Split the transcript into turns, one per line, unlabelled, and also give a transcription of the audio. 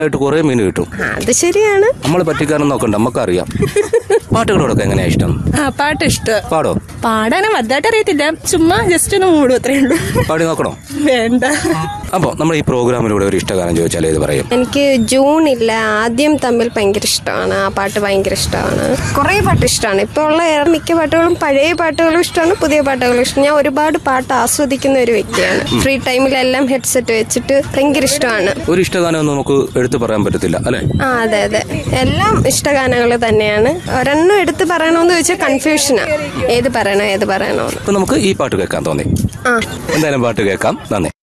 ആയിട്ട് കുറെ മീൻ കിട്ടും
ആ, അത് ശരിയാണ്
നമ്മൾ പറ്റിക്കാരൻ നോക്കണ്ട നമുക്കറിയാം പാട്ടുകളോടൊക്കെ എങ്ങനെയാ ഇഷ്ടം
ആ പാട്ട് ഇഷ്ടം
പാടോ
പാടാനും വലുതായിട്ട് അറിയത്തില്ല ചുമ്മാ ജസ്റ്റ് ഒന്ന് മൂടും അത്രേ ഉള്ളൂ
പാടി നോക്കണോ
വേണ്ട
അപ്പോൾ നമ്മൾ ഈ പ്രോഗ്രാമിലൂടെ ഒരു ഇഷ്ടഗാനം ചോദിച്ചാൽ ഏത് പറയും
എനിക്ക് ജൂൺ ഇല്ല ആദ്യം തമ്മിൽ ഭയങ്കര ഇഷ്ടമാണ് ആ പാട്ട് ഭയങ്കര ഇഷ്ടമാണ് കുറേ പാട്ട് ഇഷ്ടമാണ് ഇപ്പോൾ ഉള്ള മിക്ക പാട്ടുകളും പഴയ പാട്ടുകളും ഇഷ്ടമാണ് പുതിയ പാട്ടുകളും ഇഷ്ടം ഞാൻ ഒരുപാട് പാട്ട് ആസ്വദിക്കുന്ന ഒരു വ്യക്തിയാണ് ഫ്രീ ടൈമിലെല്ലാം ഹെഡ്സെറ്റ് വെച്ചിട്ട് ഭയങ്കര ഇഷ്ടമാണ്
ഒരു ഇഷ്ടഗാനം ഒന്നും നമുക്ക് എടുത്തു പറയാൻ പറ്റത്തില്ല അല്ലെ
ആ അതെ അതെ എല്ലാം ഇഷ്ടഗാനങ്ങൾ തന്നെയാണ് ഒരെണ്ണം എടുത്ത് പറയണമെന്ന് ചോദിച്ചാൽ കൺഫ്യൂഷനാ ഏത് പറയണോ ഏത് പറയണോ
അപ്പൊ നമുക്ക് ഈ പാട്ട് കേൾക്കാൻ തോന്നി
ആ
എന്തായാലും പാട്ട് കേൾക്കാം നന്ദി